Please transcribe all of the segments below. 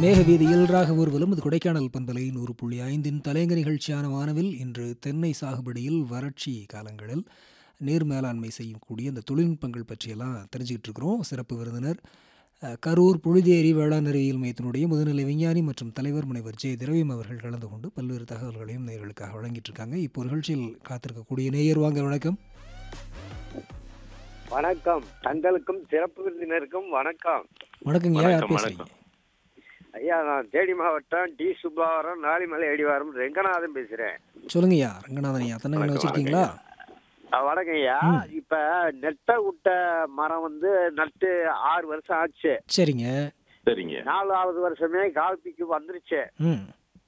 மேக வீதியில் ராக ஊர்வலம் இது கொடைக்கானல் பண்பலை நூறு புள்ளி ஐந்தின் தலைங்க நிகழ்ச்சியான வானவில் இன்று தென்னை சாகுபடியில் வறட்சி காலங்களில் நீர் மேலாண்மை செய்யக்கூடிய இந்த தொழில்நுட்பங்கள் பற்றியெல்லாம் தெரிஞ்சுக்கிட்டு இருக்கிறோம் சிறப்பு விருந்தினர் அஹ், கரூர் புழுதேரி வேளாண் அறிவியல் மையத்தினுடைய முதுநிலை விஞ்ஞானி மற்றும் தலைவர் முனைவர் ஜெய திரவியம் அவர்கள் கலந்து கொண்டு பல்வேறு தகவல்களையும் நேயர்களுக்காக வழங்கிட்டு இருக்காங்க இப்போ நிகழ்ச்சியில் காத்திருக்கக்கூடிய நேயர் வாங்க வணக்கம் வணக்கம் தங்களுக்கும் சிறப்பு விருந்தினருக்கும் வணக்கம் வணக்கங்க யார் வணக்கம், பேசுறீங்க ஐயா நான் தேனி மாவட்டம் டி சுப்பாவரம் நாளிமலை அடிவாரம் ரெங்கநாதன் பேசுறேன் சொல்லுங்கய்யா ரங்கநாதன் ஐயா தென்னங்கன்று வணக்கம், வச்சிருக்கீங்களா அஹ் வணக்கம் ஐயா இப்ப நெட்ட விட்ட மரம் வந்து நட்டு ஆறு வருஷம் ஆச்சு சரிங்க சரிங்க நாலாவது வருஷமே காப்பிக்கு வந்துருச்சு ம்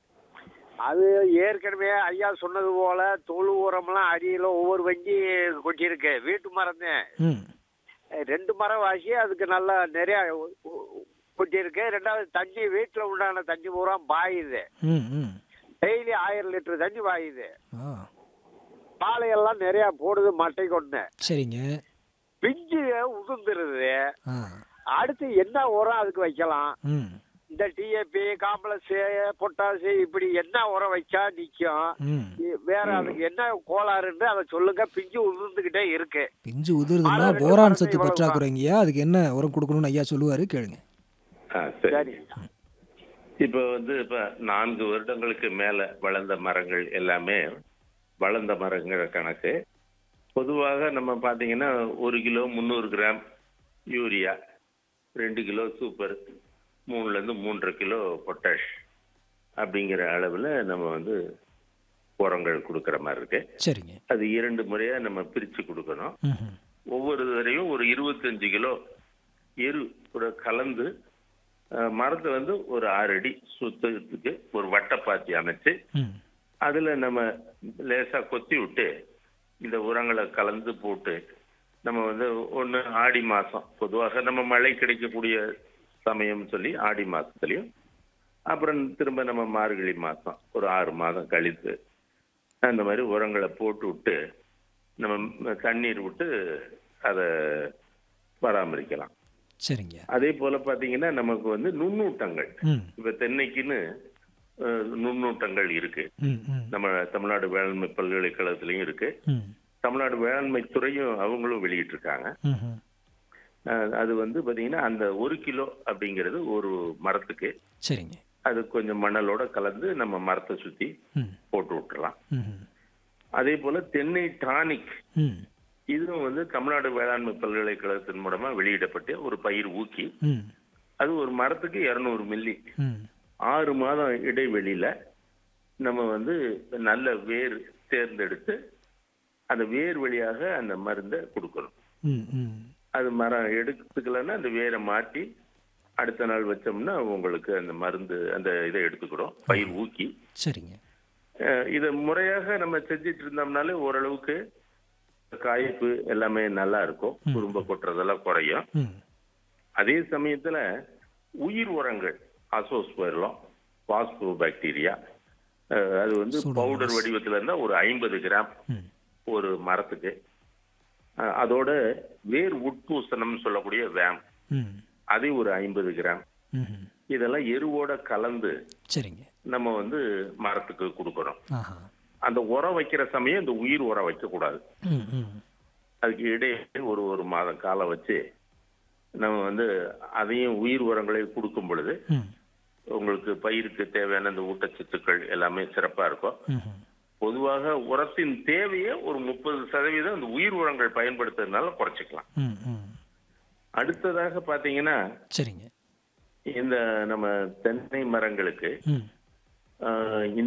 அது ஏற்கனவே ஐயா சொன்னது போல தொழு உரம்லாம் அடியில ஒவ்வொரு வங்கி கொட்டியிருக்கு வீட்டு மரம் தான் ம் ரெண்டு மரம் வாசி அதுக்கு நல்லா நிறைய கொட்டியிருக்கு ரெண்டாவது தண்ணி வீட்டில் உண்டான தண்ணி பூரா பாயுது ம் ம் டெய்லி ஆயிரம் லிட்டர் தண்ணி பாயுது ஆ பாலையெல்லாம் நிறைய போடுது மட்டை கொண்டு சரிங்க பிஞ்சு உதிர்ந்துருது ஆ அடுத்து என்ன உரம் அதுக்கு வைக்கலாம் ம் இந்த டிஏபி காம்ப்ளெக்ஸ் பொட்டாசு இப்படி என்ன உரம் வச்சா நிக்கும் ம் இ- வேற அதுக்கு என்ன கோளாறுன்னு அதை சொல்லுங்க பிஞ்சு உதிர்ந்துகிட்டே இருக்கு பிஞ்சு உதிருதுன்னா ஆனா ரெண்டு போரான் மரத்து சத்து இவ்வளவு பற்றாக்குறைங்கய்யா அதுக்கு என்ன உரம் கொடுக்கணும்னு ஐயா சொல்லுவாரு கேளுங்க ஆ, சரி சரி இப்போ வந்து இப்ப நான்கு வருடங்களுக்கு மேல வளர்ந்த மரங்கள் எல்லாமே வளர்ந்த மரங்கள் கணக்கு பொதுவாக நம்ம பாத்தீங்கன்னா ஒரு கிலோ முந்நூறு கிராம் யூரியா ரெண்டு கிலோ சூப்பர் மூணுல இருந்து மூன்றரை கிலோ பொட்டாஷ் அப்படிங்கிற அளவுல நம்ம வந்து உரங்கள் கொடுக்கிற மாதிரி இருக்கு சரிங்க அது இரண்டு முறையா நம்ம பிரிச்சு கொடுக்கணும் ம்ஹும். ஒவ்வொரு தடவையும் ஒரு இருபத்தஞ்சு கிலோ எரு கூட கலந்து அஹ், மரத்தை வந்து ஒரு ஆறு அடி சுத்தத்துக்கு ஒரு வட்டப்பாத்தி அமைச்சு ம் அதுல நம்ம லேசா கொத்தி விட்டு இந்த உரங்களை கலந்து போட்டு நம்ம வந்து ஒண்ணு ஆடி மாசம் பொதுவாக நம்ம மழை கிடைக்கக்கூடிய சமயம் சொல்லி ஆடி மாசத்துலயும் அப்புறம் திரும்ப நம்ம மார்கழி மாசம் ஒரு ஆறு மாதம் கழித்து அந்த மாதிரி உரங்களை போட்டு விட்டு நம்ம தண்ணீர் விட்டு அதை பராமரிக்கலாம் சரிங்க அதே போல பாத்தீங்கன்னா நமக்கு வந்து நுண்ணூட்டங்கள் ம் இப்ப தென்னைக்குன்னு அஹ், நுண்ணூட்டங்கள் இருக்கு ம் ம் நம்ம தமிழ்நாடு வேளாண்மை பல்கலைக்கழகத்திலயும் இருக்கு ம் தமிழ்நாடு வேளாண்மை துறையும் அவங்களும் வெளியிட்டு இருக்காங்க ம்ஹும். அஹ், அது வந்து பாத்தீங்கன்னா அந்த ஒரு கிலோ அப்படிங்கிறது ஒரு மரத்துக்கு சரிங்க அது கொஞ்சம் மணலோட கலந்து நம்ம மரத்தை சுத்தி ம் போட்டு விட்டுறலாம் ம்ஹும். அதே போல தென்னை டானிக் ம் இதுவும் வந்து தமிழ்நாடு வேளாண்மை பல்கலைக்கழகத்தின் மூலமா வெளியிடப்பட்ட ஒரு பயிர் ஊக்கி ம் அது ஒரு மரத்துக்கு இருநூறு மில்லி ம் ஆறு மாதம் இடைவெளியில நம்ம வந்து நல்ல வேர் தேர்ந்தெடுத்து அந்த வேர் வழியாக அந்த மருந்தை கொடுக்கணும் ம் ம் அது மரம் எடுத்துக்கலன்னா அந்த வேரை மாட்டி அடுத்த நாள் வச்சோம்னா உங்களுக்கு அந்த மருந்து அந்த இதை எடுத்துக்கிறோம் பயிர் ஊக்கி சரிங்க அஹ் இதை முறையாக நம்ம செஞ்சுட்டு இருந்தோம்னாலே ஓரளவுக்கு காய்ப்பு எல்லாமே நல்லா இருக்கும் குறும்ப கொட்டுறதெல்லாம் குறையும் ம் அதே சமயத்துல உயிர் உரங்கள் அசோஸ்பெர்லம் பாஸ்போ பாக்டீரியா அது வந்து Pseudomonas. பவுடர் வடிவத்துல இருந்தா ஒரு ஐம்பது கிராம் ம் ஒரு மரத்துக்கு அஹ் அதோட வேர் உட்பூசணம் சொல்லக்கூடிய வேம் ம் அதை ஒரு ஐம்பது கிராம் ம்ஹும். இதெல்லாம் எருவோட கலந்து சரிங்க நம்ம வந்து மரத்துக்கு கொடுக்கணும் ஆஹா அந்த உரம் வைக்கிற சமயம் இந்த உயிர் உரம் வைக்க கூடாது ம் ம் அதுக்கு இடையே ஒரு ஒரு மாதம் காலம் வச்சு நம்ம வந்து அதையும் உயிர் உரங்களை கொடுக்கும் பொழுது ம் உங்களுக்கு பயிருக்கு தேவையான இந்த ஊட்டச்சத்துக்கள் எல்லாமே சிறப்பா இருக்கும் ம்ஹும். பொதுவாக உரத்தின் தேவையை ஒரு முப்பது சதவீதம் இந்த உயிர் உரங்கள் பயன்படுத்துறதுனால குறைச்சிக்கலாம் ம் ம் அடுத்ததாக பாத்தீங்கன்னா சரிங்க இந்த நம்ம தென்னை மரங்களுக்கு ம் ஆஹ்,